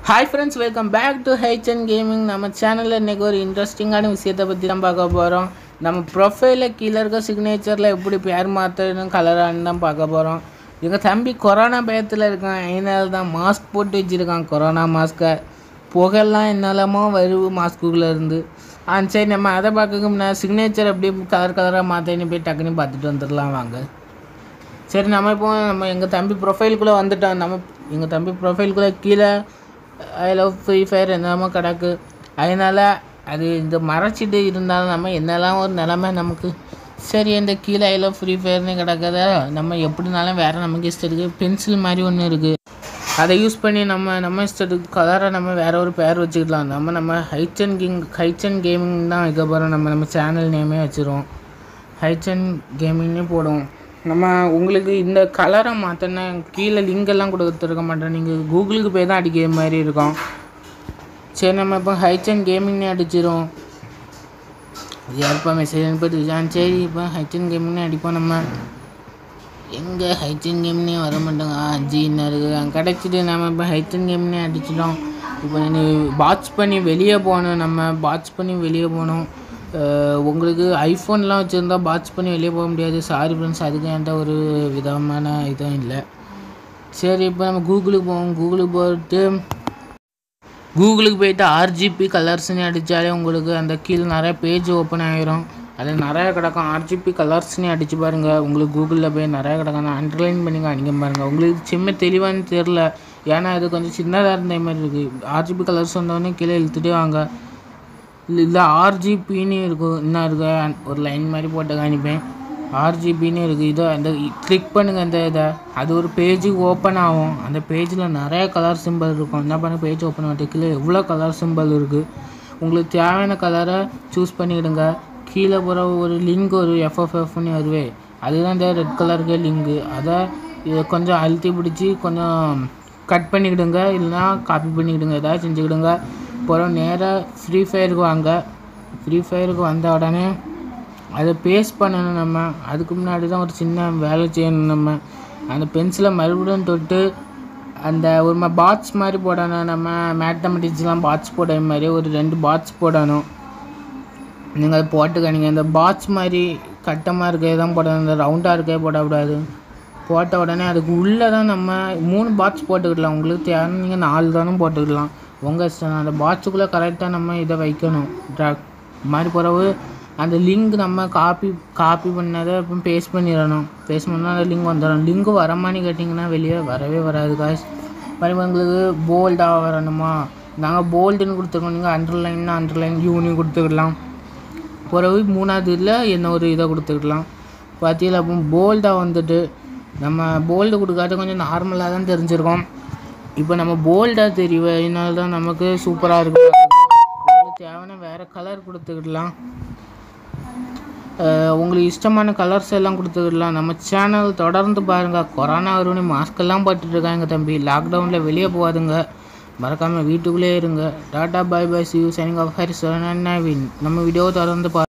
hi friends welcome back to ஹைச்சன் gaming நம்ம சேனலில் இன்றைக்கி ஒரு இன்ட்ரெஸ்டிங்கான விஷயத்தை பற்றி தான் பார்க்க போகிறோம் நம்ம ப்ரொஃபைலில் கீழே இருக்க சிக்னேச்சரில் எப்படி பேர் மாற்றணும் கலரான்னு தான் பார்க்க போகிறோம் எங்கள் தம்பி கொரோனா பயத்தில் இருக்கான் அதனால தான் மாஸ்க் போட்டு வச்சுருக்கான் கொரோனா மாஸ்க்கை புகையெல்லாம் என்னெல்லாமோ வருது மாஸ்க்குள்ளே இருந்து ஆ சரி நம்ம அதை பார்க்க முன்னாடி சிக்னேச்சர் எப்படி கலர் கலராக மாற்றணும் போய் டக்குன்னு பார்த்துட்டு வந்துடலாம் வாங்க சரி நம்ம இப்போ நம்ம எங்கள் தம்பி ப்ரொஃபைலுக்குள்ளே வந்துட்டோம் நம்ம எங்கள் தம்பி ப்ரொஃபைலுக்குள்ளே கீழே ஐ லவ் ஃப்ரீ ஃபயர் என்னமோ கிடக்கு அதனால் அது இந்த மறைச்சிட்டு இருந்தாலும் நம்ம என்னெல்லாம் ஒரு நிலமை நமக்கு சரி இந்த கீழே ஐ லவ் ஃப்ரீ ஃபயர்னு கிடக்கிறத நம்ம எப்படினாலும் வேறு நமக்கு இஷ்டம் இருக்குது பென்சில் மாதிரி ஒன்று இருக்குது அதை யூஸ் பண்ணி நம்ம நம்ம இஷ்டத்துக்கு கலரை நம்ம வேற ஒரு பேர் வச்சுக்கலாம் நம்ம நம்ம ஹைச்சன் கிங் ஹைச்சன் கேமிங் தான் வைக்க போகிறோம் நம்ம நம்ம சேனல் நேமே வச்சுருவோம் ஹைச்சன் கேமிங்னே போடுவோம் நம்ம உங்களுக்கு இந்த கலரை மாற்றினா கீழே லிங்க் எல்லாம் கொடுத்துருக்க மாட்டோம் நீங்கள் கூகுளுக்கு போய் தான் அடிக்கிற மாதிரி இருக்கும் சரி நம்ம இப்போ ஹைச்சன் கேமிங்னே அடிச்சிரும் யாருப்பா மெசேஜ் அனுப்பிட்டு சரி இப்போ ஹைச்சன் கேமிங்னே அடிப்போம் நம்ம எங்கே ஹைச்சன் கேம்னே வர மாட்டோங்க ஆ ஜின்னு இருக்குது கிடச்சிட்டு நம்ம இப்போ ஹைச்சன் கேம்னே அடிச்சிட்டோம் இப்போ நீ வாட்ச் பண்ணி வெளியே போகணும் நம்ம வாட்ச் பண்ணி வெளியே போகணும் அஹ் உங்களுக்கு ஐஃபோன்லாம் வச்சுருந்தா வாட்ச் பண்ணி வெளியே போக முடியாது சாரி ஃப்ரெண்ட்ஸ் அதுக்கு என்கிட்ட ஒரு விதமான இதுவும் இல்லை சரி இப்போ நம்ம கூகுளுக்கு போவோம் கூகுளுக்கு போயிட்டு கூகுளுக்கு போயிட்டு ஆர்ஜிபி கலர்ஸ்னு அடித்தாலே உங்களுக்கு அந்த கீழே நிறைய பேஜ் ஓப்பன் ஆகிரும் அதில் நிறைய கிடக்கும் ஆர்ஜிபி கலர்ஸ்னு அடித்து பாருங்கள் உங்களுக்கு கூகுளில் போய் நிறைய கிடக்கும் நான் அண்டர்லைன் பண்ணி காணிக்க பாருங்கள் உங்களுக்கு சின்ன தெளிவான்னு தெரில ஏன்னா இது கொஞ்சம் சின்னதாக இருந்த மாதிரி இருக்குது ஆர்ஜிபி கலர்ஸ் வந்தோடனே கீழே இழுத்துட்டே வாங்க இல்லை ஆர்ஜிபின்னு இருக்கும் என்ன இருக்கு ஒரு லைன் மாதிரி போட்டு காணிப்பேன் ஆர்ஜிபின்னு இருக்குது இதோ அந்த கிளிக் பண்ணுங்கள் அந்த இதை அது ஒரு பேஜுக்கு ஓப்பன் ஆகும் அந்த பேஜில் நிறைய கலர் சிம்பிள் இருக்கும் என்ன பண்ண பேஜ் ஓப்பன் ஆகிட்டு எவ்வளோ கலர் சிம்பிள் இருக்குது உங்களுக்கு தேவையான கலரை சூஸ் பண்ணிவிடுங்க கீழே போகிற ஒரு லிங்க் ஒரு எஃப்எஃப்எஃப்னு வருவே அதுதான் இந்த ரெட் கலருக்கு லிங்கு அதை இதை கொஞ்சம் அழுத்தி பிடிச்சி கொஞ்சம் கட் பண்ணிக்கிடுங்க இல்லைனா காப்பி பண்ணிக்கிடுங்க ஏதாவது செஞ்சுக்கிடுங்க அப்புறம் நேராக ஃப்ரீ ஃபயருக்கு வாங்க ஃப்ரீ ஃபயருக்கு வந்த உடனே அதை பேஸ்ட் பண்ணணும் நம்ம அதுக்கு முன்னாடி தான் ஒரு சின்ன வேலை செய்யணும் நம்ம அந்த பென்சிலை மறுபடியும் தொட்டு அந்த ஒரு பாட்ஸ் மாதிரி போடணும் நம்ம மேத்தமெட்டிக்ஸ்லாம் பாட்ஸ் போட மாதிரி ஒரு ரெண்டு பாட்ஸ் போடணும் நீங்கள் அதை போட்டுக்கானீங்க இந்த பாட்ஸ் மாதிரி கட்டமாக இருக்கே தான் போடணும் இந்த ரவுண்டாக இருக்கே போடக்கூடாது போட்ட உடனே அதுக்கு உள்ளே தான் நம்ம மூணு பாட்ஸ் போட்டுக்கிடலாம் உங்களுக்கு தேவை நீங்கள் நாலு தானும் போட்டுக்கலாம் உங்கள் இஷ்டம் அந்த பாட்ஸுக்குள்ளே கரெக்டாக நம்ம இதை வைக்கணும் ட்ராக் மாதிரி பிறகு அந்த லிங்க் நம்ம காப்பி காப்பி பண்ணதை இப்போ பேஸ்ட் பண்ணிடணும் பேஸ்ட் பண்ணால் அந்த லிங்க் வந்துடும் லிங்க் வரமான்னு கேட்டிங்கன்னா வெளியே வரவே வராது காய்ஸ் மாதிரி உங்களுக்கு போல்டாக வரணுமா நாங்கள் போல்டுன்னு கொடுத்துருக்கோம் நீங்கள் அண்டர்லைன்னா அண்டர்லைன் யூனி கொடுத்துக்கலாம் பிறகு மூணாவது இதில் என்ன ஒரு இதை கொடுத்துக்கலாம் பார்த்தீங்களா அப்போ போல்டாக வந்துட்டு நம்ம போல்டு கொடுக்காத கொஞ்சம் நார்மலாக தான் தெரிஞ்சிருக்கோம் இப்போ நம்ம போல்டாக தெரியும் அதனால தான் நமக்கு சூப்பராக இருக்கும் உங்களுக்கு தேவையான வேறு கலர் கொடுத்துக்கிடலாம் அஹ் உங்களுக்கு இஷ்டமான கலர்ஸ் எல்லாம் கொடுத்துக்கிடலாம் நம்ம சேனல் தொடர்ந்து பாருங்கள் கொரோனா வரும்னு மாஸ்க் எல்லாம் போட்டுட்ருக்காங்க தம்பி லாக்டவுனில் வெளியே போகாதுங்க மறக்காமல் வீட்டுக்குள்ளே இருங்க tata bye bye see you signing off Haris நம்ம வீடியோவை தொடர்ந்து பா